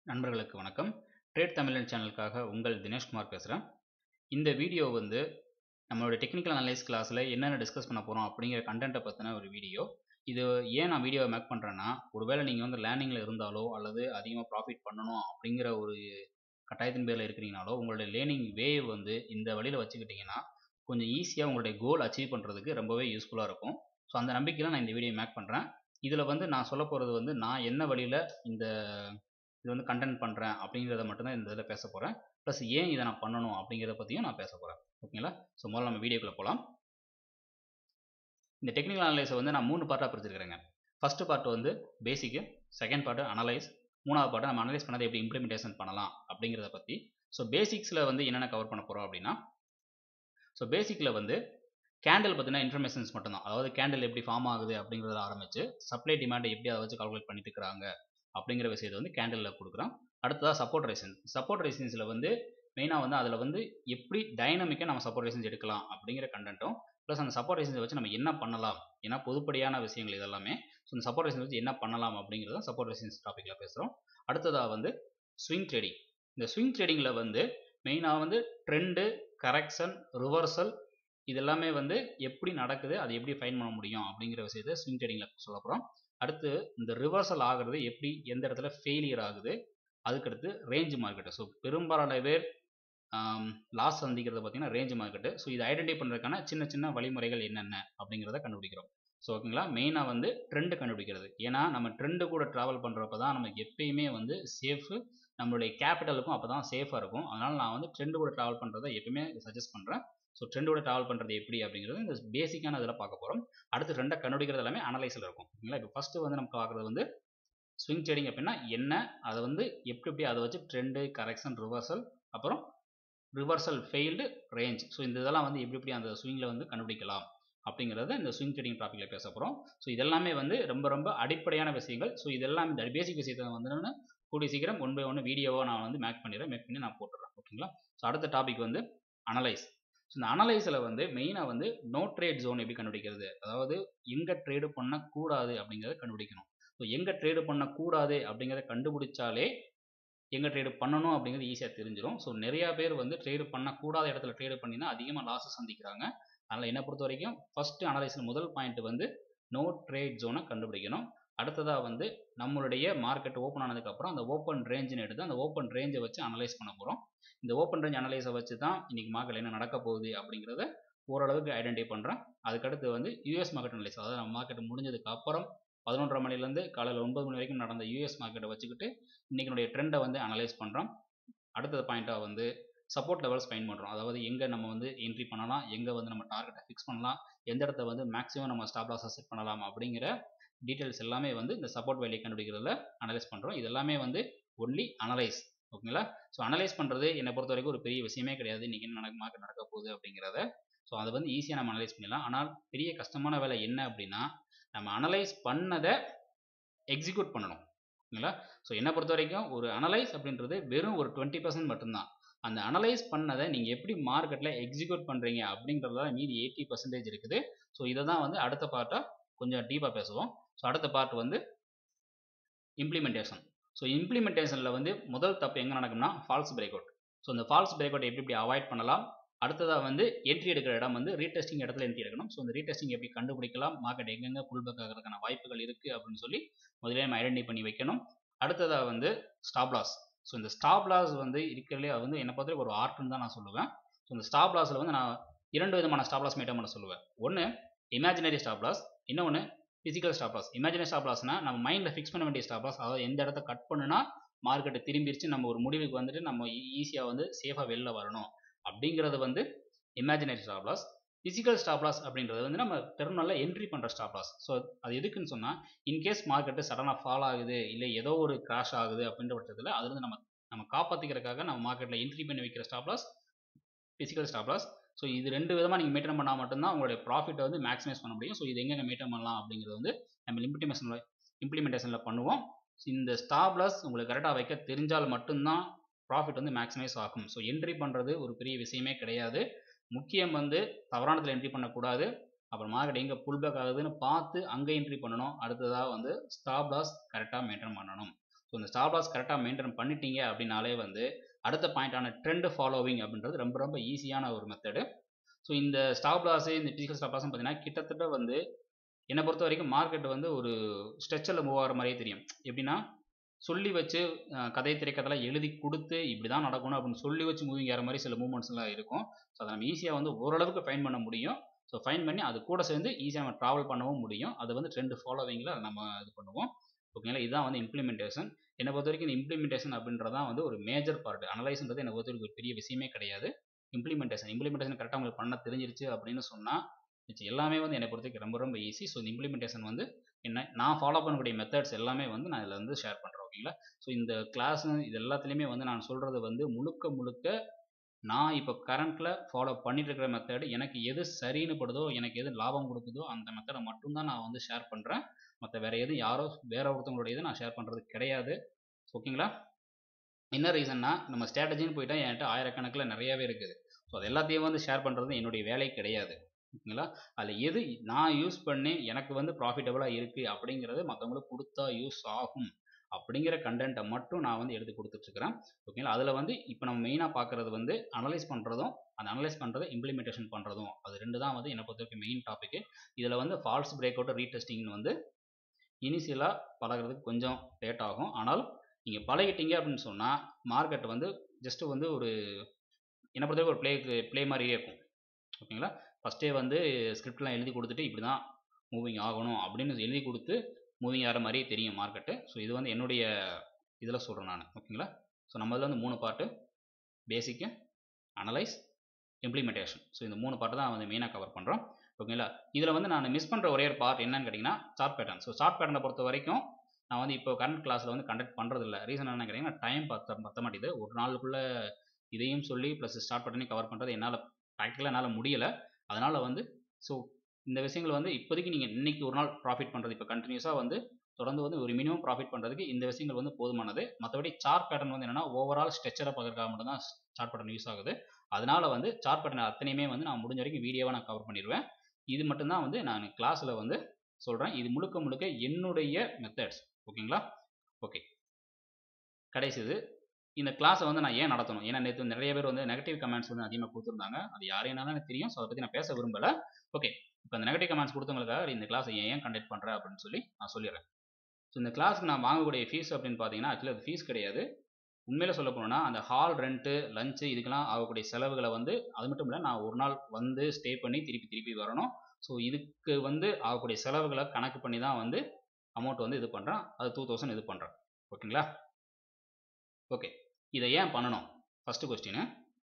நண்பர்களுக்கு வணக்கம் ட்ரேட் தமிழன் சேனலுக்காக உங்கள் தினேஷ்குமார் பேசுகிறேன் இந்த வீடியோ வந்து நம்மளுடைய டெக்னிக்கல் அனலைஸ் கிளாஸில் என்னென்ன டிஸ்கஸ் பண்ண போகிறோம் அப்படிங்கிற கண்டென்ட்டை பற்றின ஒரு வீடியோ இது ஏன் நான் வீடியோவை மேக் பண்ணுறேன்னா ஒருவேளை நீங்கள் வந்து லேர்னிங்கில் இருந்தாலோ அல்லது அதிகமாக ப்ராஃபிட் பண்ணணும் அப்படிங்கிற ஒரு கட்டாயத்தின் பேரில் இருக்கிறீங்கனாலோ உங்களுடைய லேர்னிங் வேவ் வந்து இந்த வழியில் வச்சுக்கிட்டிங்கன்னா கொஞ்சம் ஈஸியாக உங்களுடைய கோல் அச்சீவ் பண்ணுறதுக்கு ரொம்பவே யூஸ்ஃபுல்லாக இருக்கும் ஸோ அந்த நம்பிக்கையில் நான் இந்த வீடியோ மேக் பண்ணுறேன் இதில் வந்து நான் சொல்ல போகிறது வந்து நான் என்ன வழியில் இந்த இது வந்து கண்டென்ட் பண்ணுறேன் அப்படிங்கிறத மட்டும்தான் இந்த இதில் பேச போகிறேன் ப்ளஸ் ஏன் இதை நான் பண்ணணும் அப்படிங்கிறத பற்றியும் நான் பேச போகிறேன் ஓகேங்களா ஸோ முதல்ல நம்ம வீடியோக்குள்ளே போகலாம் இந்த டெக்னிக்கல் அனலைஸை வந்து நான் மூணு பார்ட்டாக பிரிச்சிருக்கிறேங்க ஃபஸ்ட்டு பார்ட் வந்து பேசிக்கு செகண்ட் பார்ட்டு அனலைஸ் மூணாவது பார்ட்டு நம்ம அனலைஸ் பண்ணதை எப்படி இம்ப்ளிமெண்டேஷன் பண்ணலாம் அப்படிங்கிறத பற்றி ஸோ பேசிக்ஸில் வந்து என்னென்ன கவர் பண்ண போகிறோம் அப்படின்னா ஸோ பேசிக்கில் வந்து கேண்டில் பற்றின இன்ஃபர்மேஷன்ஸ் மட்டும்தான் அதாவது கேண்டில் எப்படி ஃபார்ம் ஆகுது அப்படிங்கிறத ஆரம்பித்து சப்ளை டிமாண்டை எப்படி அதை வச்சு கால்குலேட் பண்ணிட்டு இருக்கிறாங்க அப்படிங்கிற விஷயத்தை வந்து கேண்டிலில் கொடுக்குறோம் அடுத்ததாக சப்போர்ட் ரெசிஸ்டன்ஸ் சப்போர்ட் ரெசிஸ்டன்ஸில் வந்து மெயினாக வந்து அதில் வந்து எப்படி டைனமிக்காக நம்ம சப்போர்ட் ரெசிஸ்டன்ஸ் எடுக்கலாம் அப்படிங்கிற கண்டென்ட்டும் ப்ளஸ் அந்த சப்போர்ட் ரெசிஸ்டன்ஸ் வச்சு நம்ம என்ன பண்ணலாம் ஏன்னா பொதுப்படியான விஷயங்கள் இதெல்லாமே ஸோ இந்த சப்போர்ட் ரெசிஸ்டன்ஸ் வச்சு என்ன பண்ணலாம் அப்படிங்கிறத சப்போர்ட் ரெசிஸ்டன்ஸ் டாப்பிக்கில் பேசுகிறோம் அடுத்ததாக வந்து ஸ்விங் ட்ரேடிங் இந்த ஸ்விங் ட்ரேடிங்கில் வந்து மெயினாக வந்து ட்ரெண்டு கரெக்ஷன் ரிவர்சல் இது எல்லாமே வந்து எப்படி நடக்குது அதை எப்படி ஃபைன் பண்ண முடியும் அப்படிங்கிற விஷயத்தை ஸ்விங் ட்ரேடிங்கில் சொல்ல போகிறோம் அடுத்து இந்த ரிவர்சல் ஆகிறது எப்படி எந்த இடத்துல ஃபெயிலியர் ஆகுது அதுக்கடுத்து ரேஞ்ச் மார்க்கெட்டு ஸோ பெரும்பாலான பேர் லாஸ் சந்திக்கிறது பார்த்தீங்கன்னா ரேஞ்ச் மார்க்கெட்டு ஸோ இதை ஐடென்டிஃபை பண்ணுறதுக்கான சின்ன சின்ன வழிமுறைகள் என்னென்ன அப்படிங்கிறத கண்டுபிடிக்கிறோம் ஸோ ஓகேங்களா மெயினாக வந்து ட்ரெண்டு கண்டுபிடிக்கிறது ஏன்னா நம்ம ட்ரெண்டு கூட ட்ராவல் பண்ணுறப்ப தான் நமக்கு எப்பயுமே வந்து சேஃபு நம்மளுடைய கேபிட்டலுக்கும் அப்போ தான் சேஃபாக இருக்கும் அதனால் நான் வந்து ட்ரெண்டு கூட ட்ராவல் பண்ணுறதை எப்பயுமே சஜஸ்ட் பண்ணுறேன் ஸோ ட்ரெண்டோட ட்ராவல் பண்ணுறது எப்படி அப்படிங்கிறது இந்த பேசிக்கான இதில் பார்க்க போகிறோம் அடுத்து ரெண்டை கண்டுபிடிக்கிறது எல்லாமே அனலைஸில் இருக்கும் ஓகேங்களா இப்போ ஃபஸ்ட்டு வந்து நம்ம பார்க்குறது வந்து ஸ்விங் ட்ரேடிங் அப்படின்னா என்ன அதை வந்து எப்படி எப்படி அதை வச்சு ட்ரெண்டு கரெக்ஷன் ரிவர்சல் அப்புறம் ரிவர்சல் ஃபெயில்டு ரேஞ்ச் ஸோ இந்த இதெல்லாம் வந்து எப்படி எப்படி அந்த ஸ்விங்கில் வந்து கண்டுபிடிக்கலாம் அப்படிங்கிறத இந்த ஸ்விங் ட்ரேடிங் டாப்பிக்கில் பேச போகிறோம் ஸோ இதெல்லாமே வந்து ரொம்ப ரொம்ப அடிப்படையான விஷயங்கள் ஸோ இதெல்லாம் இந்த பேசிக் விஷயத்தை வந்து நான் கூடிய சீக்கிரம் ஒன் பை ஒன் வீடியோவாக நான் வந்து மேக் பண்ணிடுறேன் மேக் பண்ணி நான் போட்டுறேன் ஓகேங்களா ஸோ அடுத்த டாபிக் வந்து அனலைஸ் ஸோ இந்த அனலைஸில் வந்து மெயினாக வந்து நோ ட்ரேட் ஜோன் எப்படி கண்டுபிடிக்கிறது அதாவது எங்கே ட்ரேடு பண்ணக்கூடாது அப்படிங்கிறத கண்டுபிடிக்கணும் ஸோ எங்கே ட்ரேடு பண்ணக்கூடாது அப்படிங்கிறத கண்டுபிடிச்சாலே எங்கே ட்ரேடு பண்ணணும் அப்படிங்கிறது ஈஸியாக தெரிஞ்சிடும் ஸோ நிறையா பேர் வந்து ட்ரேடு பண்ணக்கூடாத இடத்துல ட்ரேடு பண்ணினா அதிகமாக லாஸஸ் சந்திக்கிறாங்க அதனால் என்னை பொறுத்த வரைக்கும் ஃபஸ்ட்டு அனலைஸில் முதல் பாயிண்ட் வந்து நோ ட்ரேட் ஜோனை கண்டுபிடிக்கணும் அடுத்ததாக வந்து நம்மளுடைய மார்க்கெட் ஓப்பன் ஆனதுக்கப்புறம் அந்த ஓப்பன் ரேஞ்சுன்னு எடுத்து அந்த ஓப்பன் ரேஞ்சை வச்சு அனலைஸ் பண்ண போகிறோம் இந்த ஓப்பன் ரேஞ்ச் அனலைஸை வச்சு தான் இன்றைக்கி மார்க்கெட் என்ன நடக்க போகுது அப்படிங்கிறத ஓரளவுக்கு ஐடென்டிஃபை பண்ணுறேன் அதுக்கடுத்து வந்து யூஎஸ் மார்க்கெட் அனலைஸ் அதாவது நம்ம மார்க்கெட் முடிஞ்சதுக்கு அப்புறம் பதினொன்றரை மணிலேருந்து காலையில் ஒன்பது மணி வரைக்கும் நடந்த யூஎஸ் மார்க்கெட்டை வச்சுக்கிட்டு இன்றைக்கினுடைய ட்ரெண்டை வந்து அனலைஸ் பண்ணுறோம் அடுத்தது பாயிண்ட்டாக வந்து சப்போர்ட் லெவல்ஸ் ஃபைன் பண்ணுறோம் அதாவது எங்கே நம்ம வந்து என்ட்ரி பண்ணலாம் எங்கே வந்து நம்ம டார்கெட்டை ஃபிக்ஸ் பண்ணலாம் எந்த இடத்த வந்து மேக்ஸிமம் நம்ம ஸ்டாப் லாஸை செட் பண்ணலாம் அப்படிங்கிற டீட்டெயில்ஸ் எல்லாமே வந்து இந்த சப்போர்ட் வேல்யூ கண்டுபிடிக்கிறதுல அனலைஸ் பண்ணுறோம் இது எல்லாமே வந்து ஒன்லி அனலைஸ் ஓகேங்களா ஸோ அனலைஸ் பண்ணுறது என்னை பொறுத்த வரைக்கும் ஒரு பெரிய விஷயமே கிடையாது இன்றைக்கி என்ன நடக்க மார்க்கெட் நடக்க போகுது அப்படிங்கிறத ஸோ அதை வந்து ஈஸியாக நம்ம அனலைஸ் பண்ணிடலாம் ஆனால் பெரிய கஷ்டமான வேலை என்ன அப்படின்னா நம்ம அனலைஸ் பண்ணதை எக்ஸிக்யூட் பண்ணணும் ஓகேங்களா ஸோ என்னை பொறுத்த வரைக்கும் ஒரு அனலைஸ் அப்படின்றது வெறும் ஒரு டுவெண்ட்டி பர்சன்ட் மட்டும்தான் அந்த அனலைஸ் பண்ணதை நீங்கள் எப்படி மார்க்கெட்டில் எக்ஸிக்யூட் பண்ணுறீங்க அப்படிங்கிறதுல மீதி எயிட்டி பர்சன்டேஜ் இருக்குது ஸோ இதை தான் வந்து அடுத்த பார்ட்டாக கொஞ்சம் டீப்பாக பேசுவோம் ஸோ அடுத்த பார்ட் வந்து இம்ப்ளிமெண்டேஷன் ஸோ இம்ப்ளிமெண்டேஷனில் வந்து முதல் தப்பு எங்கே நடக்கும்னா ஃபால்ஸ் பிரேக் அவுட் ஸோ இந்த ஃபால்ஸ் பிரேக் அவுட் எப்படி எப்படி அவாய்ட் பண்ணலாம் அடுத்ததாக வந்து என்ட்ரி எடுக்கிற இடம் வந்து ரீடெஸ்டிங் இடத்துல என்ட்ரி எடுக்கணும் ஸோ இந்த ரீடெஸ்டிங் எப்படி கண்டுபிடிக்கலாம் மார்க்கெட் எங்கெங்கே புல் பேக் ஆகிறதுக்கான வாய்ப்புகள் இருக்குது அப்படின்னு சொல்லி முதலே நம்ம ஐடென்டிஃபை பண்ணி வைக்கணும் அடுத்ததாக வந்து ஸ்டாப் லாஸ் ஸோ இந்த ஸ்டாப் லாஸ் வந்து இருக்கிறதுலே அது வந்து என்னை பொறுத்த ஒரு ஆர்ட்னு தான் நான் சொல்லுவேன் ஸோ இந்த ஸ்டாப் லாஸில் வந்து நான் இரண்டு விதமான ஸ்டாப் லாஸ் மெயின்டைன் பண்ண சொல்லுவேன் ஒன்று இமேஜினரி ஸ்டாப் லாஸ் இன்னொன்று physical stop loss imaginary stop லாஸ்னா நம்ம மைண்டில் ஃபிக்ஸ் பண்ண வேண்டிய ஸ்டாப் லாஸ் அதாவது எந்த இடத்த கட் பண்ணுனா மார்க்கெட்டை திரும்பிடுச்சு நம்ம ஒரு முடிவுக்கு வந்துட்டு நம்ம ஈஸியாக வந்து சேஃபாக வெளில வரணும் அப்படிங்கிறது வந்து imaginary stop loss physical stop loss அப்படின்றது வந்து நம்ம டெர்மினலில் என்ட்ரி பண்ணுற ஸ்டாப் லாஸ் ஸோ அது எதுக்குன்னு சொன்னால் இன்கேஸ் மார்க்கெட்டு சடனாக ஃபால் ஆகுது இல்லை ஏதோ ஒரு கிராஷ் ஆகுது அப்படின்ற பட்சத்தில் அதுலேருந்து நம்ம நம்ம காப்பாற்றிக்கிறதுக்காக நம்ம மார்க்கெட்டில் என்ட்ரி பண்ணி வைக்கிற stop loss physical stop loss so இது ரெண்டு விதமாக நீங்கள் மெயின்டைன் பண்ணால் மட்டும்தான் உங்களுடைய ப்ராஃபிட்டை வந்து மேக்ஸிமைஸ் பண்ண முடியும் ஸோ இது எங்கே மெயின்டைன் பண்ணலாம் அப்படிங்கிறது வந்து நம்ம இம்ப்ளிமெண்டேஷனில் இம்ப்ளிமெண்டேஷனில் பண்ணுவோம் இந்த ஸ்டாப் லாஸ் உங்களுக்கு கரெக்டாக வைக்க தெரிஞ்சால் மட்டும்தான் ப்ராஃபிட் வந்து மேக்ஸிமைஸ் ஆகும் ஸோ என்ட்ரி பண்ணுறது ஒரு பெரிய விஷயமே கிடையாது முக்கியம் வந்து தவறானத்தில் என்ட்ரி பண்ணக்கூடாது அப்புறம் மார்க்கெட் எங்கே புல் பேக் ஆகுதுன்னு பார்த்து அங்கே என்ட்ரி பண்ணணும் அடுத்ததாக வந்து ஸ்டாப் லாஸ் கரெக்டாக மெயின்டைன் பண்ணணும் ஸோ இந்த ஸ்டாப் லாஸ் கரெக்டாக மெயின்டைன் பண்ணிட்டீங்க அப்படின்னாலே வந்து அடுத்த பாயிண்டான ட்ரெண்ட் ஃபாலோவிங் அப்படின்றது ரொம்ப ரொம்ப ஈஸியான ஒரு மெத்தடு ஸோ இந்த ஸ்டாப் லாஸு இந்த பிசிக்கல் ஸ்டாப் லாஸ்னு பார்த்தீங்கன்னா கிட்டத்தட்ட வந்து என்னை பொறுத்த வரைக்கும் மார்க்கெட் வந்து ஒரு ஸ்ட்ரெச்சில் மூவ் ஆகிற மாதிரியே தெரியும் எப்படின்னா சொல்லி வச்சு கதை திரைக்கதெல்லாம் எழுதி கொடுத்து இப்படி தான் நடக்கணும் அப்படின்னு சொல்லி வச்சு மூவிங் ஆகிற மாதிரி சில மூமெண்ட்ஸ்லாம் இருக்கும் ஸோ அதை நம்ம ஈஸியாக வந்து ஓரளவுக்கு ஃபைன் பண்ண முடியும் ஸோ ஃபைன் பண்ணி அது கூட சேர்ந்து ஈஸியாக நம்ம ட்ராவல் பண்ணவும் முடியும் அது வந்து ட்ரெண்ட் ஃபாலோவிங்கில் அதை நம்ம இது பண்ணுவோம் ஓகேங்களா இதுதான் வந்து இம்ப்ளிமெண்டேஷன் என்னை பொறுத்த வரைக்கும் இந்த இம்ப்ளிமெண்டேஷன் அப்படின்றதான் வந்து ஒரு மேஜர் பார்ட் அனலைஸ்ன்றது என்னை பொறுத்த வரைக்கும் ஒரு பெரிய விஷயமே கிடையாது இம்ப்ளிமெண்டேஷன் இம்ப்ளிமெண்டேஷன் கரெக்டாக உங்களுக்கு பண்ண தெரிஞ்சிருச்சு அப்படின்னு சொன்னால் மிச்சம் எல்லாமே வந்து என்னை பொறுத்த வரைக்கும் ரொம்ப ரொம்ப ஈஸி ஸோ இந்த இம்ப்ளிமெண்டேஷன் வந்து என்ன நான் ஃபாலோ பண்ணக்கூடிய மெத்தட்ஸ் எல்லாமே வந்து நான் இதில் வந்து ஷேர் பண்ணுறேன் ஓகேங்களா ஸோ இந்த கிளாஸ் இது எல்லாத்துலேயுமே வந்து நான் சொல்கிறது வந்து முழுக்க முழுக்க நான் இப்போ கரண்ட்டில் ஃபாலோ பண்ணிட்டு இருக்கிற மெத்தடு எனக்கு எது சரின்னு படுதோ எனக்கு எது லாபம் கொடுக்குதோ அந்த மெத்தடை மட்டும்தான் நான் வந்து ஷேர் பண்ணுறேன் மற்ற வேறு எதுவும் யாரோ வேற ஒருத்தவங்களோட இது நான் ஷேர் பண்ணுறது கிடையாது ஓகேங்களா என்ன ரீசன்னா நம்ம ஸ்ட்ராட்டஜின்னு போயிட்டா என்கிட்ட ஆயிரக்கணக்கில் நிறையவே இருக்குது ஸோ அது எல்லாத்தையும் வந்து ஷேர் பண்ணுறது என்னுடைய வேலை கிடையாது ஓகேங்களா அதில் எது நான் யூஸ் பண்ணி எனக்கு வந்து ப்ராஃபிட்டபுளாக இருக்குது அப்படிங்கிறது மற்றவங்களுக்கு கொடுத்தா யூஸ் ஆகும் அப்படிங்கிற கண்டென்ட்டை மட்டும் நான் வந்து எடுத்து கொடுத்துட்ருக்கிறேன் ஓகேங்களா அதில் வந்து இப்போ நம்ம மெயினாக பார்க்குறது வந்து அனலைஸ் பண்ணுறதும் அந்த அனலைஸ் பண்ணுறதை இம்ப்ளிமெண்டேஷன் பண்ணுறதும் அது ரெண்டு தான் வந்து என்னை பொறுத்த வரைக்கும் மெயின் டாப்பிக்கு இதில் வந்து ஃபால்ஸ் பிரேக் அவுட் ரீடெஸ்டிங்னு வந்து இனிஷியலாக பழகிறதுக்கு கொஞ்சம் லேட் ஆகும் ஆனால் நீங்கள் பழகிட்டீங்க அப்படின்னு சொன்னால் மார்க்கெட் வந்து ஜஸ்ட்டு வந்து ஒரு என்னை பொறுத்தவரைக்கும் ஒரு ப்ளே ப்ளே மாதிரியே இருக்கும் ஓகேங்களா ஃபஸ்ட்டே வந்து ஸ்கிரிப்ட்லாம் எழுதி கொடுத்துட்டு இப்படி தான் மூவிங் ஆகணும் அப்படின்னு எழுதி கொடுத்து மூவிங் ஆகிற மாதிரியே தெரியும் மார்க்கெட்டு ஸோ இது வந்து என்னுடைய இதில் சொல்கிறேன் நான் ஓகேங்களா ஸோ நம்ம இதில் வந்து மூணு part basic analyse implementation so இந்த மூணு பார்ட்டு தான் வந்து மெயினாக கவர் பண்ணுறோம் ஓகேங்களா இதில் வந்து நான் மிஸ் பண்ணுற ஒரே ஒரு பார்ட் என்னன்னு கேட்டிங்கன்னா சார்ட் பேட்டர்ன் ஸோ சார்ட் பேட்டர்னை பொறுத்த வரைக்கும் நான் வந்து இப்போ கரண்ட் கிளாஸில் வந்து கண்டக்ட் பண்ணுறதில்ல ரீசன் என்ன கேட்டிங்கன்னா டைம் பத்த பத்த மாட்டேது ஒரு நாளுக்குள்ளே இதையும் சொல்லி ப்ளஸ் ஸ்டார்ட் பண்ணி கவர் பண்ணுறது என்னால் ப்ராக்டிக்கலாக என்னால் முடியலை அதனால் வந்து ஸோ இந்த விஷயங்கள் வந்து இப்போதைக்கு நீங்கள் இன்றைக்கி ஒரு நாள் ப்ராஃபிட் பண்ணுறது இப்போ கண்டினியூஸாக வந்து தொடர்ந்து வந்து ஒரு மினிமம் ப்ராஃபிட் பண்ணுறதுக்கு இந்த விஷயங்கள் வந்து போதுமானது மற்றபடி சார்ட் பேட்டர்ன் வந்து என்னென்னா ஓவரால் ஸ்ட்ரெச்சரை பார்க்கறதுக்காக மட்டும் தான் சார்ட் பேட்டர்ன் யூஸ் ஆகுது அதனால் வந்து சார்ட் பேட்டர்ன் அத்தனையுமே வந்து நான் முடிஞ்ச வரைக்கும் வீடியோவாக நான் கவர் பண்ணிடுவேன் இது மட்டும்தான் வந்து நான் கிளாஸில் வந்து சொல்கிறேன் இது முழுக்க முழுக்க என்னுடைய மெத்தட்ஸ் ஓகேங்களா ஓகே கடைசி இது இந்த கிளாஸை வந்து நான் ஏன் நடத்தணும் ஏன்னா நேற்று நிறைய பேர் வந்து நெகட்டிவ் கமெண்ட்ஸ் வந்து அதிகமாக கொடுத்துருந்தாங்க அது யாரையும் எனக்கு தெரியும் ஸோ அதை பற்றி நான் பேச விரும்பலை ஓகே இப்போ அந்த நெகட்டிவ் கமெண்ட்ஸ் கொடுத்தவங்களுக்காக இந்த கிளாஸை ஏன் கண்டக்ட் பண்ணுறேன் அப்படின்னு சொல்லி நான் சொல்லிடுறேன் ஸோ இந்த கிளாஸுக்கு நான் வாங்கக்கூடிய ஃபீஸ் அப்படின்னு பார்த்தீங்கன்னா ஆக்சுவலி அது ஃபீஸ் கிடையாது உண்மையில் சொல்ல போனோம்னா அந்த ஹால் ரெண்ட்டு லஞ்சு இதுக்கெல்லாம் ஆகக்கூடிய செலவுகளை வந்து அது மட்டும் இல்லை நான் ஒரு நாள் வந்து ஸ்டே பண்ணி திருப்பி திருப்பி வரணும் ஸோ இதுக்கு வந்து ஆகக்கூடிய செலவுகளை கணக்கு பண்ணி தான் வந்து அமௌண்ட் வந்து இது பண்ணுறேன் அது டூ தௌசண்ட் இது பண்ணுறேன் ஓகேங்களா ஓகே இதை ஏன் பண்ணணும் ஃபஸ்ட்டு கொஸ்டின்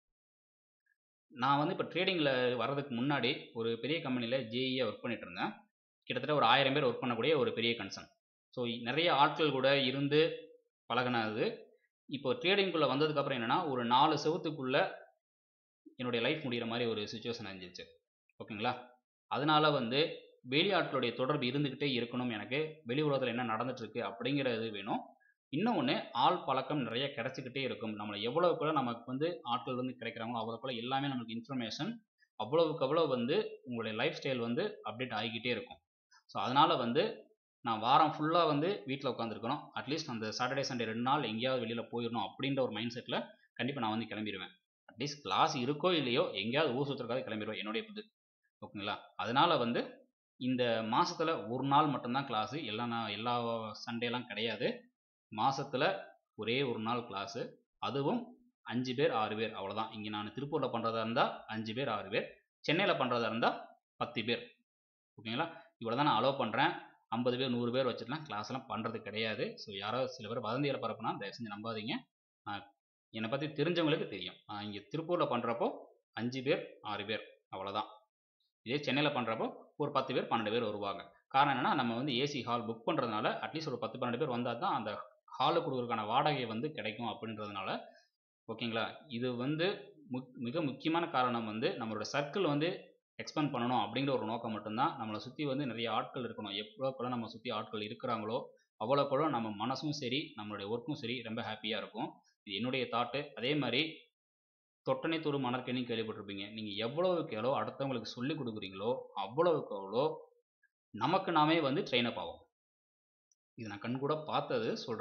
நான் வந்து இப்போ ட்ரேடிங்கில் வர்றதுக்கு முன்னாடி ஒரு பெரிய கம்பெனியில் ஜேஇயை ஒர்க் பண்ணிட்டு இருந்தேன் கிட்டத்தட்ட ஒரு ஆயிரம் பேர் ஒர்க் பண்ணக்கூடிய ஒரு பெரிய கன்சர்ன் ஸோ நிறைய ஆட்கள் கூட இருந்து பழகினது இப்போ ட்ரேடிங்குள்ளே வந்ததுக்கப்புறம் என்னென்னா ஒரு நாலு செவத்துக்குள்ளே என்னுடைய லைஃப் முடிகிற மாதிரி ஒரு சுச்சுவேஷன் இருந்துச்சு ஓகேங்களா அதனால வந்து வெளி ஆட்களுடைய தொடர்பு இருந்துக்கிட்டே இருக்கணும் எனக்கு வெளி உலகத்தில் என்ன நடந்துட்டுருக்கு அப்படிங்கிறது வேணும் இன்னொன்று ஆள் பழக்கம் நிறைய கிடச்சிக்கிட்டே இருக்கும் நம்மளை எவ்வளோக்குள்ள நமக்கு வந்து ஆட்கள் வந்து கிடைக்கிறாங்களோ அவ்வளோக்குள்ள எல்லாமே நமக்கு இன்ஃபர்மேஷன் அவ்வளவுக்கு அவ்வளோ வந்து உங்களுடைய லைஃப் ஸ்டைல் வந்து அப்டேட் ஆகிக்கிட்டே இருக்கும் ஸோ அதனால் வந்து நான் வாரம் ஃபுல்லாக வந்து வீட்டில் உட்காந்துருக்கணும் அட்லீஸ்ட் அந்த சாட்டர்டே சண்டே ரெண்டு நாள் எங்கேயாவது வெளியில் போயிடணும் அப்படின்ற ஒரு மைண்ட் செட்டில் கண்டிப்பாக நான் வந்து கிளம்பிடுவேன் அட்லீஸ்ட் கிளாஸ் இருக்கோ இல்லையோ எங்கேயாவது ஊர் சுற்றுறதுக்காக கிளம்பிடுவேன் என்னுடைய இது ஓகேங்களா அதனால் வந்து இந்த மாதத்தில் ஒரு நாள் மட்டும்தான் கிளாஸு எல்லா நான் எல்லா சண்டேலாம் கிடையாது மாதத்தில் ஒரே ஒரு நாள் கிளாஸு அதுவும் அஞ்சு பேர் ஆறு பேர் அவ்வளோதான் இங்கே நான் திருப்பூரில் பண்ணுறதா இருந்தால் அஞ்சு பேர் ஆறு பேர் சென்னையில் பண்ணுறதா இருந்தால் பத்து பேர் ஓகேங்களா இவ்வளோ தான் நான் அலோவ் பண்ணுறேன் ஐம்பது பேர் நூறு பேர் வச்சுட்டுலாம் கிளாஸ்லாம் பண்ணுறது கிடையாது ஸோ யாரோ சில பேர் வதந்திகளை பரப்புனா தயவு செஞ்சு நம்பாதீங்க என்னை பற்றி தெரிஞ்சவங்களுக்கு தெரியும் நான் இங்கே திருப்பூரில் பண்ணுறப்போ அஞ்சு பேர் ஆறு பேர் அவ்வளோதான் இதே சென்னையில் பண்ணுறப்போ ஒரு பத்து பேர் பன்னெண்டு பேர் வருவாங்க காரணம் என்னென்னா நம்ம வந்து ஏசி ஹால் புக் பண்ணுறதுனால அட்லீஸ்ட் ஒரு பத்து பன்னெண்டு பேர் வந்தால் தான் அந்த ஹாலுக்கு கொடுக்குறதுக்கான வாடகை வந்து கிடைக்கும் அப்படின்றதுனால ஓகேங்களா இது வந்து முக் மிக முக்கியமான காரணம் வந்து நம்மளோட சர்க்கிள் வந்து எக்ஸ்பேண்ட் பண்ணணும் அப்படிங்கிற ஒரு நோக்கம் மட்டும்தான் நம்மளை சுற்றி வந்து நிறைய ஆட்கள் இருக்கணும் எவ்வளோக்குள்ள நம்ம சுற்றி ஆட்கள் இருக்கிறாங்களோ அவ்வளோக்குள்ள நம்ம மனசும் சரி நம்மளுடைய ஒர்க்கும் சரி ரொம்ப ஹாப்பியாக இருக்கும் இது என்னுடைய தாட்டு அதே மாதிரி தொட்டனை தூரு மணற்கேணியும் கேள்விப்பட்டிருப்பீங்க நீங்கள் எவ்வளவுக்கு எவ்வளோ அடுத்தவங்களுக்கு சொல்லி கொடுக்குறீங்களோ அவ்வளவுக்கு அவ்வளோ நமக்கு நாமே வந்து ட்ரெயின் அப் ஆகும் இது நான் கண் கூட பார்த்தது சொல்கிறேன்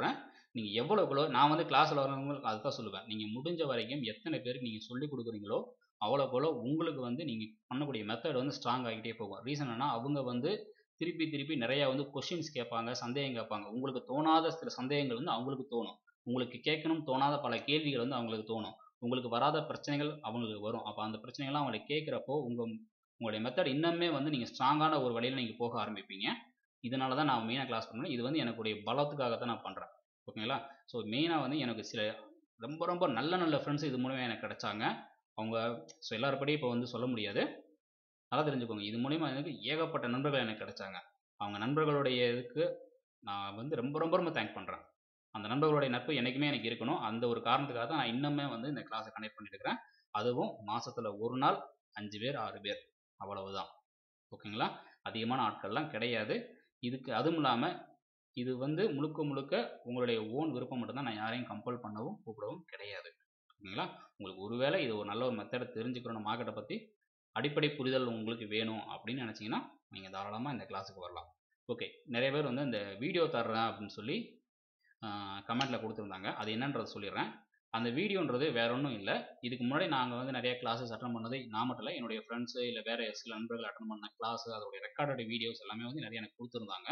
நீங்கள் எவ்வளோக்குள்ளோ நான் வந்து கிளாஸில் வரவங்களுக்கு அதுதான் சொல்லுவேன் நீங்கள் முடிஞ்ச வரைக்கும் எத்தனை பேருக்கு நீங்கள் சொல்லிக் கொடுக்குறீங்களோ அவ்வளோக்குள்ள உங்களுக்கு வந்து நீங்கள் பண்ணக்கூடிய மெத்தட் வந்து ஸ்ட்ராங் ஆகிட்டே போகும் ரீசன் என்ன அவங்க வந்து திருப்பி திருப்பி நிறையா வந்து கொஷின்ஸ் கேட்பாங்க சந்தேகம் கேட்பாங்க உங்களுக்கு தோணாத சில சந்தேகங்கள் வந்து அவங்களுக்கு தோணும் உங்களுக்கு கேட்கணும் தோணாத பல கேள்விகள் வந்து அவங்களுக்கு தோணும் உங்களுக்கு வராத பிரச்சனைகள் அவங்களுக்கு வரும் அப்போ அந்த பிரச்சனைகள்லாம் அவங்களை கேட்குறப்போ உங்கள் உங்களுடைய மெத்தட் இன்னுமே வந்து நீங்கள் ஸ்ட்ராங்கான ஒரு வழியில் நீங்கள் போக ஆரம்பிப்பீங்க இதனால தான் நான் மெயினாக கிளாஸ் பண்ணுறேன் இது வந்து எனக்குடைய பலத்துக்காக தான் நான் பண்ணுறேன் ஓகேங்களா ஸோ மெயினாக வந்து எனக்கு சில ரொம்ப ரொம்ப நல்ல நல்ல ஃப்ரெண்ட்ஸ் இது மூலமாக எனக்கு கிடைச்சாங்க அவங்க ஸோ எல்லாருப்படியும் இப்போ வந்து சொல்ல முடியாது நல்லா தெரிஞ்சுக்கோங்க இது மூலிமா எனக்கு ஏகப்பட்ட நண்பர்கள் எனக்கு கிடைச்சாங்க அவங்க நண்பர்களுடைய இதுக்கு நான் வந்து ரொம்ப ரொம்ப ரொம்ப தேங்க் பண்ணுறேன் அந்த நண்பர்களுடைய நட்பு என்றைக்குமே எனக்கு இருக்கணும் அந்த ஒரு காரணத்துக்காக தான் நான் இன்னுமே வந்து இந்த கிளாஸை கனெக்ட் பண்ணிட்டு இருக்கிறேன் அதுவும் மாதத்தில் ஒரு நாள் அஞ்சு பேர் ஆறு பேர் அவ்வளவுதான் ஓகேங்களா அதிகமான ஆட்கள்லாம் கிடையாது இதுக்கு அதுவும் இல்லாமல் இது வந்து முழுக்க முழுக்க உங்களுடைய ஓன் விருப்பம் மட்டும்தான் நான் யாரையும் கம்பல் பண்ணவும் கூப்பிடவும் கிடையாது ஓகேங்களா உங்களுக்கு ஒருவேளை இது ஒரு நல்ல ஒரு மெத்தடை தெரிஞ்சுக்கணும் மார்க்கெட்டை பற்றி அடிப்படை புரிதல் உங்களுக்கு வேணும் அப்படின்னு நினச்சிங்கன்னா நீங்கள் தாராளமாக இந்த கிளாஸுக்கு வரலாம் ஓகே நிறைய பேர் வந்து இந்த வீடியோ தர்றேன் அப்படின்னு சொல்லி கமெண்ட்டில் கொடுத்துருந்தாங்க அது என்னன்றதை சொல்லிடுறேன் அந்த வீடியோன்றது வேற ஒன்றும் இல்லை இதுக்கு முன்னாடி நாங்கள் வந்து நிறைய கிளாஸஸ் அட்டன் பண்ணது நான் மட்டும் இல்லை என்னுடைய ஃப்ரெண்ட்ஸு இல்லை வேறு சில நண்பர்கள் அட்டன் பண்ண கிளாஸ் அதோடைய ரெக்கார்டட் வீடியோஸ் எல்லாமே வந்து நிறைய எனக்கு கொடுத்துருந்தாங்க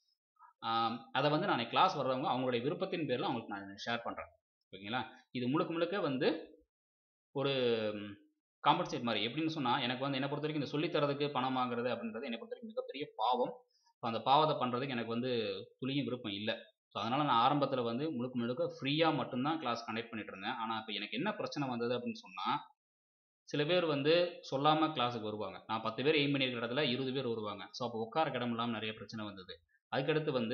அதை வந்து நான் கிளாஸ் வர்றவங்க அவங்களுடைய விருப்பத்தின் பேரில் அவங்களுக்கு நான் ஷேர் பண்ணுறேன் ஓகேங்களா இது முழுக்க முழுக்க வந்து ஒரு காம்பன்சேட் மாதிரி எப்படின்னு சொன்னால் எனக்கு வந்து என்னை பொறுத்த வரைக்கும் இந்த சொல்லித்தரதுக்கு பணம் வாங்குறது அப்படின்றது என்னை பொறுத்த வரைக்கும் மிகப்பெரிய பாவம் ஸோ அந்த பாவத்தை பண்ணுறதுக்கு எனக்கு வந்து துளியும் விருப்பம் இல்லை ஸோ அதனால் நான் ஆரம்பத்தில் வந்து முழுக்க முழுக்க ஃப்ரீயாக மட்டும்தான் கிளாஸ் கண்டக்ட் பண்ணிட்டு இருந்தேன் ஆனால் இப்போ எனக்கு என்ன பிரச்சனை வந்தது அப்படின்னு சொன்னால் சில பேர் வந்து சொல்லாமல் கிளாஸுக்கு வருவாங்க நான் பத்து பேர் எய்ம் பண்ணியிருக்கிற இடத்துல இருபது பேர் வருவாங்க ஸோ அப்போ உட்கார இடம் இல்லாமல் நிறைய பிரச்சனை வந்தது அதுக்கடுத்து வந்து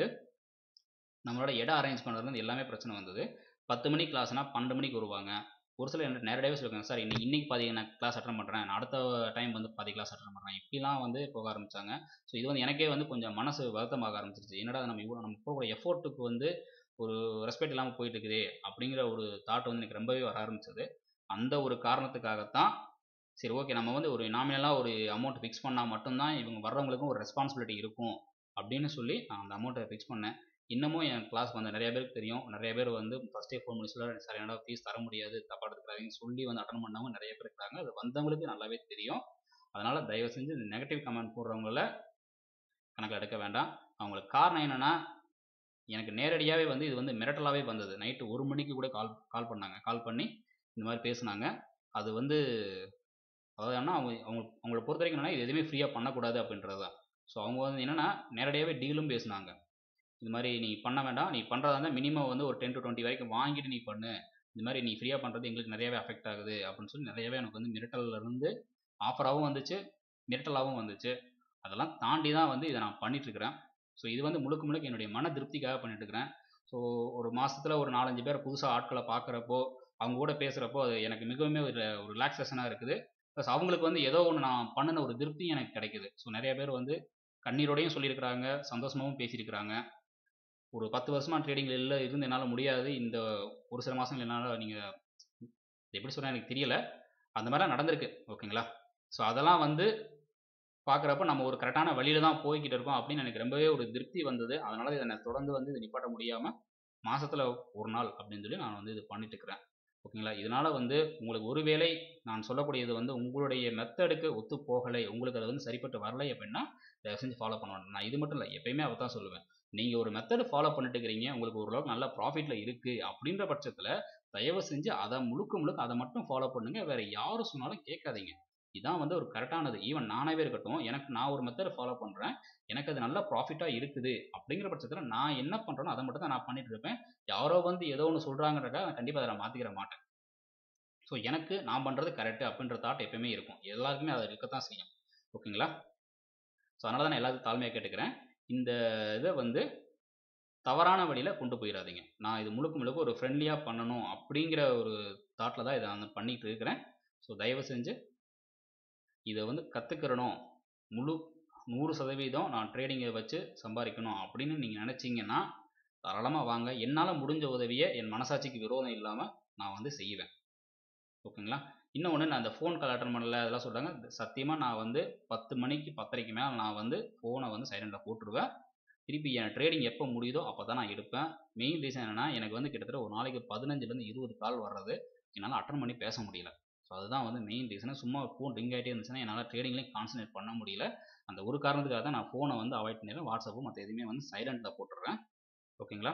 நம்மளோட இடம் அரேஞ்ச் பண்ணுறது எல்லாமே பிரச்சனை வந்தது பத்து மணிக்கு கிளாஸ்னால் பன்னெண்டு மணிக்கு வருவாங்க ஒரு சில என்ன நேரடியாகவே சொல்லுவாங்க சார் இன்னைக்கு இன்னைக்கு பாதி நான் கிளாஸ் அட்டன் பண்ணுறேன் நான் அடுத்த டைம் வந்து பாதி கிளாஸ் அட்டன் பண்ணுறேன் இப்படிலாம் வந்து போக ஆரம்பித்தாங்க ஸோ இது வந்து எனக்கே வந்து கொஞ்சம் மனசு வருத்தமாக ஆரம்பிச்சிருச்சு என்னடா நம்ம இவ்வளோ நம்ம போகிற எஃபோர்ட்டுக்கு வந்து ஒரு ரெஸ்பெக்ட் இல்லாமல் போயிட்டு இருக்குதே அப்படிங்கிற ஒரு தாட் வந்து எனக்கு ரொம்பவே வர ஆரம்பிச்சது அந்த ஒரு காரணத்துக்காகத்தான் சரி ஓகே நம்ம வந்து ஒரு நாமினலாக ஒரு அமௌண்ட் ஃபிக்ஸ் பண்ணால் மட்டும்தான் இவங்க வர்றவங்களுக்கும் ஒரு ரெஸ்பான்சிபிலிட்டி இருக்கும் அப்படின்னு சொல்லி நான் அந்த அமௌண்ட்டை ஃபிக்ஸ் பண்ணேன் இன்னமும் என் கிளாஸ் வந்து நிறைய பேருக்கு தெரியும் நிறைய பேர் வந்து ஃபஸ்ட்டே ஃபோன் பண்ணி சொல்ல சார் என்னடா ஃபீஸ் தர முடியாது தப்பாக எடுத்துக்கிறாங்க சொல்லி வந்து அட்டன் பண்ணவங்க நிறைய பேர் இருக்காங்க அது வந்தவங்களுக்கு நல்லாவே தெரியும் அதனால் தயவு செஞ்சு இந்த நெகட்டிவ் கமெண்ட் போடுறவங்கள கணக்கில் எடுக்க வேண்டாம் அவங்களுக்கு காரணம் என்னென்னா எனக்கு நேரடியாகவே வந்து இது வந்து மிரட்டலாகவே வந்தது நைட்டு ஒரு மணிக்கு கூட கால் கால் பண்ணாங்க கால் பண்ணி இந்த மாதிரி பேசுனாங்க அது வந்து அதாவது என்ன அவங்க அவங்க அவங்கள பொறுத்த வரைக்கும் என்னன்னா இது எதுவுமே ஃப்ரீயாக பண்ணக்கூடாது அப்படின்றது தான் ஸோ அவங்க வந்து என்னென்னா நேரடியாகவே டீலும் பேசுனாங்க இது மாதிரி நீ பண்ண வேண்டாம் நீ பண்ணுறதா இருந்தால் மினிமம் வந்து ஒரு டென் டு டுவெண்ட்டி வரைக்கும் வாங்கிட்டு நீ பண்ணு இந்த மாதிரி நீ ஃப்ரீயாக பண்ணுறது எங்களுக்கு நிறையவே அஃபெக்ட் ஆகுது அப்படின்னு சொல்லி நிறையவே எனக்கு வந்து மிரட்டல்லேருந்து ஆஃபராகவும் வந்துச்சு மிரட்டலாகவும் வந்துச்சு அதெல்லாம் தாண்டி தான் வந்து இதை நான் பண்ணிகிட்ருக்கிறேன் ஸோ இது வந்து முழுக்க முழுக்க என்னுடைய மன திருப்திக்காக பண்ணிட்டுருக்கிறேன் ஸோ ஒரு மாதத்தில் ஒரு நாலஞ்சு பேர் புதுசாக ஆட்களை பார்க்குறப்போ அவங்க கூட பேசுகிறப்போ அது எனக்கு மிகவும் ஒரு ஒரு ரிலாக்ஸேஷனாக இருக்குது ப்ளஸ் அவங்களுக்கு வந்து ஏதோ ஒன்று நான் பண்ணின ஒரு திருப்தி எனக்கு கிடைக்குது ஸோ நிறைய பேர் வந்து கண்ணீரோடையும் சொல்லியிருக்கிறாங்க சந்தோஷமாகவும் பேசியிருக்கிறாங்க ஒரு பத்து வருஷமாக ட்ரேடிங்கில் இல்லை இருந்து என்னால் முடியாது இந்த ஒரு சில மாதங்கள் என்னால் நீங்கள் எப்படி சொன்னால் எனக்கு தெரியல அந்த மாதிரிலாம் நடந்திருக்கு ஓகேங்களா ஸோ அதெல்லாம் வந்து பார்க்குறப்ப நம்ம ஒரு கரெக்டான வழியில் தான் போய்கிட்டு இருக்கோம் அப்படின்னு எனக்கு ரொம்பவே ஒரு திருப்தி வந்தது அதனால் இதை நான் தொடர்ந்து வந்து இதை நிப்பாட்ட முடியாமல் மாதத்தில் ஒரு நாள் அப்படின்னு சொல்லி நான் வந்து இது பண்ணிட்டு இருக்கிறேன் ஓகேங்களா இதனால் வந்து உங்களுக்கு ஒருவேளை நான் சொல்லக்கூடியது வந்து உங்களுடைய மெத்தடுக்கு ஒத்து போகலை உங்களுக்கு அது வந்து சரிப்பட்டு வரலை அப்படின்னா தயவு செஞ்சு ஃபாலோ பண்ண வேண்டாம் நான் இது மட்டும் இல்லை எப்பயுமே அதை தான் சொல்லுவேன் நீங்கள் ஒரு மெத்தடு ஃபாலோ பண்ணிட்டு இருக்கிறீங்க உங்களுக்கு ஓரளவுக்கு நல்ல ப்ராஃபிட்டில் இருக்குது அப்படின்ற பட்சத்தில் தயவு செஞ்சு அதை முழுக்க முழுக்க அதை மட்டும் ஃபாலோ பண்ணுங்கள் வேறு யாரும் சொன்னாலும் கேட்காதீங்க இதான் வந்து ஒரு கரெக்டானது ஈவன் நானாவே இருக்கட்டும் எனக்கு நான் ஒரு மெத்தடை ஃபாலோ பண்ணுறேன் எனக்கு அது நல்ல ப்ராஃபிட்டாக இருக்குது அப்படிங்கிற பட்சத்தில் நான் என்ன பண்ணுறேனோ அதை மட்டும் தான் நான் பண்ணிட்டு இருப்பேன் யாரோ வந்து ஏதோ ஒன்று சொல்கிறாங்கன்றக்கா நான் கண்டிப்பாக அதை நான் மாற்றிக்கிற மாட்டேன் ஸோ எனக்கு நான் பண்ணுறது கரெக்டு அப்படின்ற தாட் எப்பயுமே இருக்கும் எல்லாருக்குமே அதை இருக்கத்தான் செய்யும் ஓகேங்களா ஸோ அதனால தான் நான் எல்லாத்துக்கும் தாழ்மையாக கேட்டுக்கிறேன் இந்த இதை வந்து தவறான வழியில் கொண்டு போயிடாதீங்க நான் இது முழுக்க முழுக்க ஒரு ஃப்ரெண்ட்லியாக பண்ணணும் அப்படிங்கிற ஒரு தாட்டில் தான் இதை நான் பண்ணிகிட்டு இருக்கிறேன் ஸோ தயவு செஞ்சு இதை வந்து கற்றுக்கிறணும் முழு நூறு சதவீதம் நான் ட்ரேடிங்கை வச்சு சம்பாதிக்கணும் அப்படின்னு நீங்கள் நினச்சிங்கன்னா தாராளமாக வாங்க என்னால் முடிஞ்ச உதவியை என் மனசாட்சிக்கு விரோதம் இல்லாமல் நான் வந்து செய்வேன் ஓகேங்களா இன்னொன்று நான் அந்த ஃபோன் கால் அட்டன் பண்ணல அதெல்லாம் சொல்கிறாங்க சத்தியமாக நான் வந்து பத்து மணிக்கு பத்தரைக்கு மேலே நான் வந்து ஃபோனை வந்து சைலண்டில் போட்டுருவேன் திருப்பி என் ட்ரேடிங் எப்போ முடியுதோ அப்போ தான் நான் எடுப்பேன் மெயின் ரீசன் என்னென்னா எனக்கு வந்து கிட்டத்தட்ட ஒரு நாளைக்கு பதினஞ்சுலேருந்து இருபது கால் வர்றது என்னால் அட்டன் பண்ணி பேச முடியல ஸோ அதுதான் வந்து மெயின் ரீசன் சும்மா ஃபோன் ரிங் ஆகிட்டே இருந்துச்சுன்னா என்னால் ட்ரேடிங்லேயும் கான்சன்ட்ரேட் பண்ண முடியல அந்த ஒரு காரணத்துக்காக தான் நான் ஃபோனை வந்து அவாய்ட் பண்ணிடுறேன் வாட்ஸ்அப்பும் மற்ற எதுவுமே வந்து சைலண்ட்டில் போட்டுடுறேன் ஓகேங்களா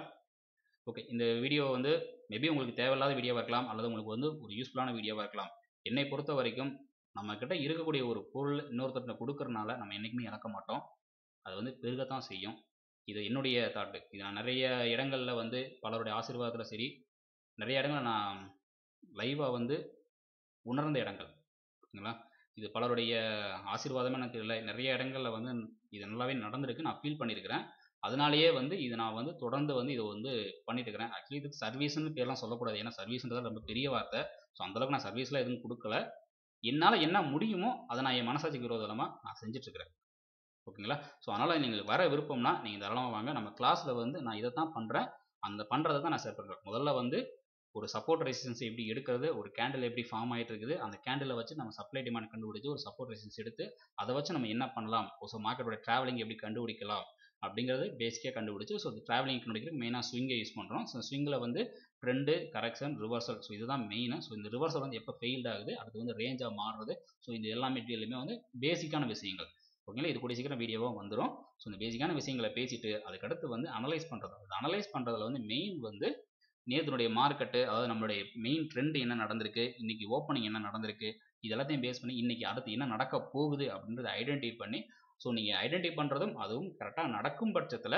ஓகே இந்த வீடியோ வந்து மேபி உங்களுக்கு தேவையில்லாத வீடியோவாக இருக்கலாம் அல்லது உங்களுக்கு வந்து ஒரு யூஸ்ஃபுல்லான வீடியோவாக இருக்கலாம் என்னை பொறுத்த வரைக்கும் நம்மக்கிட்ட இருக்கக்கூடிய ஒரு பொருள் இன்னொருத்தர்கிட்ட கொடுக்கறனால நம்ம என்றைக்குமே இழக்க மாட்டோம் அது வந்து பெருகத்தான் செய்யும் இது என்னுடைய தாட்டு இது நான் நிறைய இடங்களில் வந்து பலருடைய ஆசீர்வாதத்தில் சரி நிறைய இடங்களில் நான் லைவாக வந்து உணர்ந்த இடங்கள் ஓகேங்களா இது பலருடைய ஆசீர்வாதமே எனக்கு தெரியல நிறைய இடங்களில் வந்து இது நல்லாவே நடந்திருக்கு நான் ஃபீல் பண்ணியிருக்கிறேன் அதனாலேயே வந்து இது நான் வந்து தொடர்ந்து வந்து இதை வந்து பண்ணிட்டு இருக்கிறேன் ஆக்சுவலி இதுக்கு சர்வீஸ்னு பேர்லாம் சொல்லக்கூடாது ஏன்னா சர்வீஸ்ன்றது ரொம்ப பெரிய வார்த்தை ஸோ அந்தளவுக்கு நான் சர்வீஸ்லாம் எதுவும் கொடுக்கல என்னால் என்ன முடியுமோ அதை நான் என் மனசாட்சிக்கு விரோதமாக நான் செஞ்சிட்ருக்கிறேன் ஓகேங்களா ஸோ அதனால் நீங்கள் வர விருப்பம்னா நீங்கள் தாராளமாக வாங்க நம்ம கிளாஸில் வந்து நான் இதை தான் பண்ணுறேன் அந்த பண்ணுறதை தான் நான் ஷேர் பண்ணுறேன் முதல்ல வந்து ஒரு சப்போர்ட் ரெசிஸ்டன்ஸ் எப்படி எடுக்கிறது ஒரு கேண்டில் எப்படி ஃபார்ம் ஆகிட்டு இருக்குது அந்த கேண்டிலை வச்சு நம்ம சப்ளை டிமாண்ட் கண்டுபிடிச்சி ஒரு சப்போர்ட் ரெசிஸ்டன்ஸ் எடுத்து அதை வச்சு நம்ம என்ன பண்ணலாம் ஸோ மார்க்கெட்டோட ட்ராவலிங் எப்படி கண்டுபிடிக்கலாம் அப்படிங்கிறது பேசிக்காக கண்டுபிடிச்சி ஸோ ட்ராவலிங் கண்டுபிடிக்கிறதுக்கு மெயினாக ஸ்விங்கை யூஸ் பண்ணுறோம் ஸோ ஸ்விங்கில் வந்து ட்ரெண்டு கரெக்ஷன் ரிவர்சல் ஸோ இதுதான் மெயின் ஸோ இந்த ரிவர்சல் வந்து எப்போ ஃபெயில்ட் ஆகுது அடுத்து வந்து ரேஞ்சாக மாறுறது ஸோ இது எல்லா மெட்டீரியலுமே வந்து பேசிக்கான விஷயங்கள் ஓகேங்களா இது கூட சீக்கிரம் வீடியோவாக வந்துடும் ஸோ இந்த பேசிக்கான விஷயங்களை பேசிட்டு அதுக்கடுத்து வந்து அனலைஸ் பண்ணுறது அது அனலைஸ் பண்ணுறதுல வந்து மெயின் வந்து நேத்தினுடைய மார்க்கெட்டு அதாவது நம்மளுடைய மெயின் ட்ரெண்ட் என்ன நடந்திருக்கு இன்னைக்கு ஓப்பனிங் என்ன நடந்திருக்கு இது எல்லாத்தையும் பேஸ் பண்ணி இன்னைக்கு அடுத்து என்ன நடக்க போகுது அப்படின்றத ஐடென்டிஃபை பண்ணி ஸோ நீங்கள் ஐடென்டிஃபை பண்ணுறதும் அதுவும் கரெக்டாக நடக்கும் பட்சத்தில்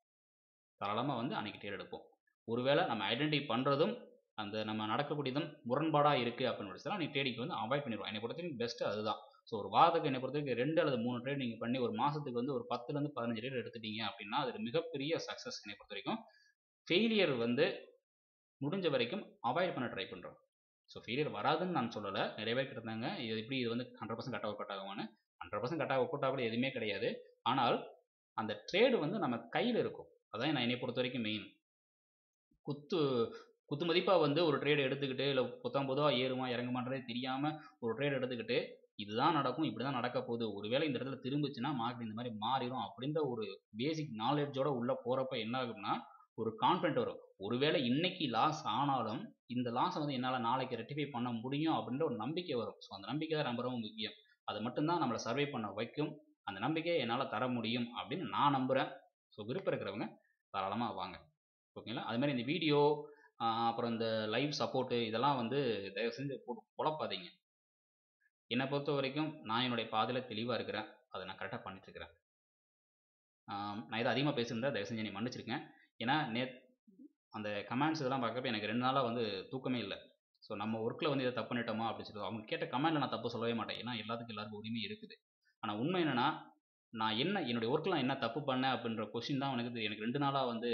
தாராளமாக வந்து அன்றைக்கி ட்ரேட் எடுப்போம் ஒருவேளை நம்ம ஐடென்டிஃபை பண்ணுறதும் அந்த நம்ம நடக்கக்கூடியதும் முரண்பாடாக இருக்குது அப்படின்னு பட்சத்தில் நீங்கள் ட்ரேடிங் வந்து அவாய்ட் பண்ணிடுவோம் என்னை பொறுத்த வரைக்கும் பெஸ்ட்டு அதுதான் ஸோ ஒரு வாரத்துக்கு என்னை பொறுத்த வரைக்கும் ரெண்டு அல்லது மூணு ட்ரேட் நீங்கள் பண்ணி ஒரு மாதத்துக்கு வந்து ஒரு பத்துலேருந்து பதினஞ்சு ட்ரேட் எடுத்துட்டீங்க அப்படின்னா அது மிகப்பெரிய சக்ஸஸ் என்னை பொறுத்த வரைக்கும் ஃபெயிலியர் வந்து முடிஞ்ச வரைக்கும் அவாய்ட் பண்ண ட்ரை பண்ணுறோம் ஸோ ஃபெயிலியர் வராதுன்னு நான் சொல்லலை நிறைய பேர் கிட்டாங்க இது எப்படி இது வந்து ஹண்ட்ரட் பர்சன்ட் கட் அவுட் ஆகுமான்னு ஹண்ட்ரட் பர்சன்ட் கட் அவுட் கூட எதுவுமே கிடையாது ஆனால் அந்த ட்ரேடு வந்து நம்ம கையில் இருக்கும் அதான் நான் என்னை பொறுத்த வரைக்கும் மெயின் குத்து குத்து மதிப்பாக வந்து ஒரு ட்ரேடு எடுத்துக்கிட்டு இல்லை புத்தம் பொதுவாக ஏறுமா இறங்குமான்றதே தெரியாமல் ஒரு ட்ரேட் எடுத்துக்கிட்டு இதுதான் நடக்கும் இப்படி தான் நடக்க போகுது ஒருவேளை இந்த இடத்துல திரும்பிச்சுன்னா மார்க்கெட் இந்த மாதிரி மாறிடும் அப்படின்ற ஒரு பேசிக் நாலேஜோட உள்ளே போகிறப்ப என்ன ஆகும்னா ஒரு கான்ஃபிடென்ட் வரும் ஒருவேளை இன்னைக்கு லாஸ் ஆனாலும் இந்த லாஸை வந்து என்னால் நாளைக்கு ரெட்டிஃபை பண்ண முடியும் அப்படின்ற ஒரு நம்பிக்கை வரும் ஸோ அந்த நம்பிக்கை தான் ரொம்ப ரொம்ப முக்கியம் அது மட்டும்தான் நம்மளை சர்வை பண்ண வைக்கும் அந்த நம்பிக்கையை என்னால் தர முடியும் அப்படின்னு நான் நம்புகிறேன் ஸோ விருப்பம் இருக்கிறவங்க தாராளமாக வாங்க ஓகேங்களா அது மாதிரி இந்த வீடியோ அப்புறம் இந்த லைவ் சப்போர்ட்டு இதெல்லாம் வந்து தயவு செஞ்சு போட்டு குழப்பாதீங்க என்னை பொறுத்த வரைக்கும் நான் என்னுடைய பாதையில் தெளிவாக இருக்கிறேன் அதை நான் கரெக்டாக பண்ணிட்டுருக்கிறேன் நான் இதை அதிகமாக பேசுகிறேன் தயவு செஞ்சு நீ மன்னிச்சிருக்கேன் ஏன்னா நே அந்த கமெண்ட்ஸ் இதெல்லாம் பார்க்கப்ப எனக்கு ரெண்டு நாளாக வந்து தூக்கமே இல்லை ஸோ நம்ம ஒர்க்கில் வந்து இதை தப்பு பண்ணிட்டோமா அப்படின்னு சொல்லி அவங்க கேட்ட கமெண்ட்டில் நான் தப்பு சொல்லவே மாட்டேன் ஏன்னா எல்லாத்துக்கும் எல்லாருக்கும் உரிமை இருக்குது ஆனால் உண்மை என்னென்னா நான் என்ன என்னுடைய ஒர்க்கில் நான் என்ன தப்பு பண்ணேன் அப்படின்ற கொஷின் தான் எனக்கு எனக்கு ரெண்டு நாளாக வந்து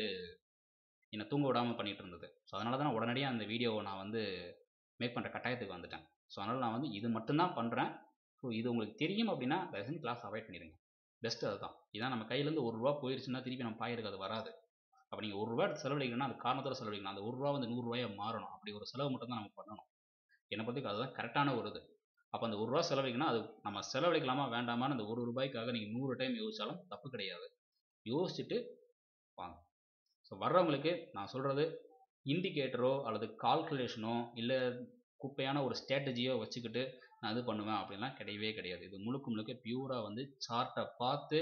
என்னை தூங்க விடாமல் பண்ணிகிட்டு இருந்தது ஸோ அதனால தான் உடனடியாக அந்த வீடியோவை நான் வந்து மேக் பண்ணுற கட்டாயத்துக்கு வந்துட்டேன் ஸோ அதனால் நான் வந்து இது மட்டும்தான் பண்ணுறேன் ஸோ இது உங்களுக்கு தெரியும் அப்படின்னா தயவு செஞ்சு கிளாஸ் அவாய்ட் பண்ணிடுங்க பெஸ்ட்டு அதுதான் இதான் நம்ம கையிலேருந்து ஒரு ரூபா போயிருச்சுன்னா திருப்பி நம்ம பாயிருக்கு அது வராது அப்போ நீங்கள் ஒரு ரூபா செலவழிக்கணும்னா அது காரணத்தோட செலவழிக்கணும் அந்த ஒரு ரூபா வந்து நூறுரூவாயை மாறணும் அப்படி ஒரு செலவு மட்டும் தான் நம்ம பண்ணணும் என்னை பொறுத்தவரைக்கும் அதுதான் கரெக்டான ஒரு இது அப்போ அந்த ஒரு ரூபா செலவழிக்கணும் அது நம்ம செலவழிக்கலாமா வேண்டாமான்னு அந்த ஒரு ரூபாய்க்காக நீங்கள் நூறு டைம் யோசிச்சாலும் தப்பு கிடையாது யோசிச்சுட்டு வாங்க ஸோ வர்றவங்களுக்கு நான் சொல்கிறது இண்டிகேட்டரோ அல்லது கால்குலேஷனோ இல்லை குப்பையான ஒரு ஸ்ட்ராட்டஜியோ வச்சுக்கிட்டு நான் இது பண்ணுவேன் அப்படின்லாம் கிடையவே கிடையாது இது முழுக்க முழுக்க பியூராக வந்து சார்ட்டை பார்த்து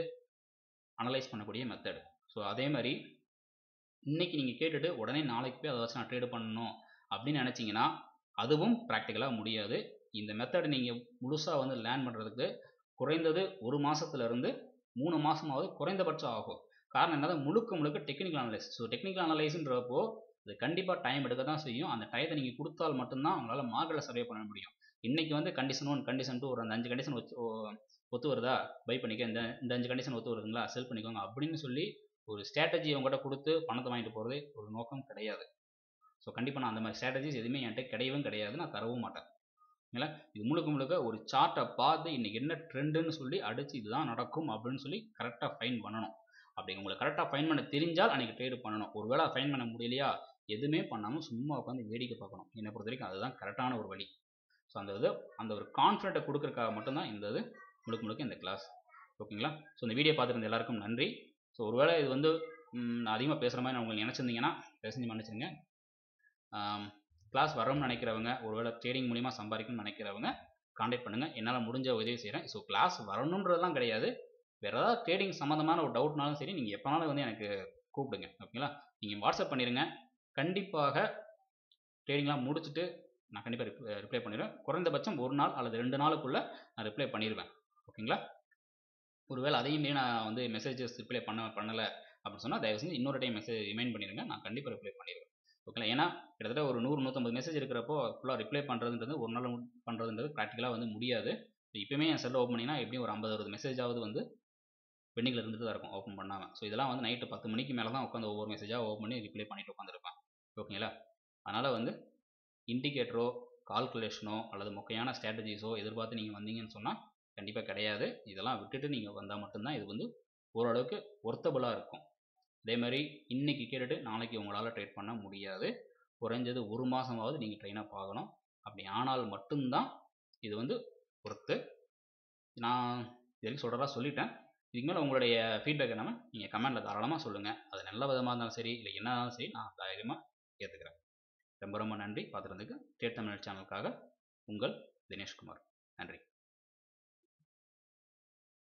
அனலைஸ் பண்ணக்கூடிய மெத்தடு ஸோ அதே மாதிரி இன்றைக்கி நீங்கள் கேட்டுட்டு உடனே நாளைக்கு போய் அதை வச்சு நான் ட்ரேடு பண்ணணும் அப்படின்னு நினச்சிங்கன்னா அதுவும் ப்ராக்டிக்கலாக முடியாது இந்த மெத்தட் நீங்கள் முழுசாக வந்து லேர்ன் பண்ணுறதுக்கு குறைந்தது ஒரு மாதத்துலேருந்து மூணு மாதமாவது குறைந்தபட்சம் ஆகும் காரணம் என்னது முழுக்க முழுக்க டெக்னிக்கல் அனலைஸ் ஸோ டெக்னிக்கல் அனலைஸ்ன்றப்போ இது கண்டிப்பாக டைம் எடுக்க தான் செய்யும் அந்த டயத்தை நீங்கள் கொடுத்தால் மட்டும்தான் உங்களால் மார்க்கெட்டில் சர்வே பண்ண முடியும் இன்றைக்கி வந்து கண்டிஷன் ஒன் கண்டிஷன் டூ ஒரு அந்த அஞ்சு கண்டிஷன் ஒத்து ஒத்து வருதா பை பண்ணிக்க இந்த இந்த அஞ்சு கண்டிஷன் ஒத்து வருதுங்களா செல் பண்ணிக்கோங்க அப்படின்னு சொல்லி ஒரு ஸ்ட்ராட்டஜி அவங்ககிட்ட கொடுத்து பணத்தை வாங்கிட்டு போகிறது ஒரு நோக்கம் கிடையாது ஸோ கண்டிப்பாக நான் அந்த மாதிரி ஸ்ட்ராட்டஜிஸ் எதுவுமே என்கிட்ட கிடையவும் கிடையாது நான் தரவும் மாட்டேன் இல்லைங்களா இது முழுக்க முழுக்க ஒரு சார்ட்டை பார்த்து இன்றைக்கி என்ன ட்ரெண்டுன்னு சொல்லி அடித்து இதுதான் நடக்கும் அப்படின்னு சொல்லி கரெக்டாக ஃபைன் பண்ணணும் அப்படி உங்களுக்கு கரெக்டாக ஃபைன் பண்ண தெரிஞ்சால் அன்றைக்கி ட்ரேடு பண்ணணும் ஒருவேளை ஃபைன் பண்ண முடியலையா எதுவுமே பண்ணாமல் சும்மா உட்காந்து வேடிக்கை பார்க்கணும் என்னை பொறுத்த வரைக்கும் அதுதான் கரெக்டான ஒரு வழி ஸோ அந்த இது அந்த ஒரு கான்ஃபிடென்ட்டை கொடுக்குறக்காக மட்டும்தான் இந்த இது முழுக்க முழுக்க இந்த கிளாஸ் ஓகேங்களா ஸோ இந்த வீடியோ பார்த்துருந்த எல்லாருக்கும் நன்றி ஸோ ஸோ ஒருவேளை இது வந்து நான் அதிகமாக பேசுகிற மாதிரி நான் உங்களுக்கு நினச்சிருந்தீங்கன்னா தயவு செஞ்சு மன்னிச்சிருங்க கிளாஸ் வரணும்னு நினைக்கிறவங்க ஒருவேளை ட்ரேடிங் மூலிமா சம்பாதிக்கணும்னு நினைக்கிறவங்க காண்டாக்ட் பண்ணுங்கள் என்னால் முடிஞ்ச உதவி செய்கிறேன் ஸோ கிளாஸ் வரணுன்றதுலாம் கிடையாது வேறு ஏதாவது ட்ரேடிங் சம்மந்தமான ஒரு டவுட்னாலும் சரி நீங்கள் எப்போனாலும் வந்து எனக்கு கூப்பிடுங்க ஓகேங்களா நீங்கள் வாட்ஸ்அப் பண்ணிடுங்க கண்டிப்பாக ட்ரேடிங்லாம் முடிச்சுட்டு நான் கண்டிப்பாக ரிப்ளை ரிப்ளை பண்ணிடுவேன் குறைந்தபட்சம் ஒரு நாள் அல்லது ரெண்டு நாளுக்குள்ளே நான் ரிப்ளை பண்ணிடுவேன் ஓகேங்களா ஒருவேளை அதையும் மீறி நான் வந்து மெசேஜஸ் ரிப்ளை பண்ண பண்ணலை அப்படின்னு சொன்னால் தயவு செஞ்சு இன்னொரு டைம் மெசேஜ் ரிமைண்ட் பண்ணிடுங்க நான் கண்டிப்பாக ரிப்ளை பண்ணிடுவேன் ஓகேங்களா ஏன்னா கிட்டத்தட்ட ஒரு நூறு நூற்றம்பது மெசேஜ் இருக்கிறப்போ ஃபுல்லாக ரிப்ளை பண்ணுறதுன்றது ஒரு நாள் பண்ணுறதுன்றது ப்ராக்டிக்கலாக வந்து முடியாது இப்போயுமே என் செல்லில் ஓப்பன் பண்ணிங்கன்னா எப்படியும் ஒரு ஐம்பது அறுபது மெசேஜாவது வந்து பெண்டிங்கில் இருந்துட்டு தான் இருக்கும் ஓப்பன் பண்ணாமல் ஸோ இதெல்லாம் வந்து நைட்டு பத்து மணிக்கு மேலே தான் உட்காந்து ஒவ்வொரு மெசேஜாக ஓப்பன் பண்ணி ரிப்ளை பண்ணிட்டு உட்காந்துருப்பேன் ஓகேங்களா அதனால் வந்து இண்டிகேட்டரோ கால்குலேஷனோ அல்லது மொக்கையான ஸ்ட்ராட்டஜிஸோ எதிர்பார்த்து நீங்கள் வந்தீங்கன்னு சொன்னால் கண்டிப்பாக கிடையாது இதெல்லாம் விட்டுட்டு நீங்கள் வந்தால் மட்டும்தான் இது வந்து ஓரளவுக்கு ஒர்த்தபுளாக இருக்கும் அதே மாதிரி இன்றைக்கி கேட்டுட்டு நாளைக்கு உங்களால் ட்ரேட் பண்ண முடியாது குறைஞ்சது ஒரு மாதமாவது நீங்கள் ட்ரெயினப் ஆகணும் அப்படி ஆனால் மட்டும்தான் இது வந்து பொறுத்து நான் இதுவரைக்கும் சொல்கிறதா சொல்லிட்டேன் இதுக்கு மேலே உங்களுடைய ஃபீட்பேக் என்னன்னா நீங்கள் கமெண்ட்டில் தாராளமாக சொல்லுங்கள் அது நல்ல விதமாக இருந்தாலும் சரி இல்லை என்ன இருந்தாலும் சரி நான் தைரியமாக ஏற்றுக்கிறேன் ரொம்ப ரொம்ப நன்றி பார்த்துறதுக்கு ட்ரேட் தமிழ் சேனலுக்காக உங்கள் தினேஷ்குமார் நன்றி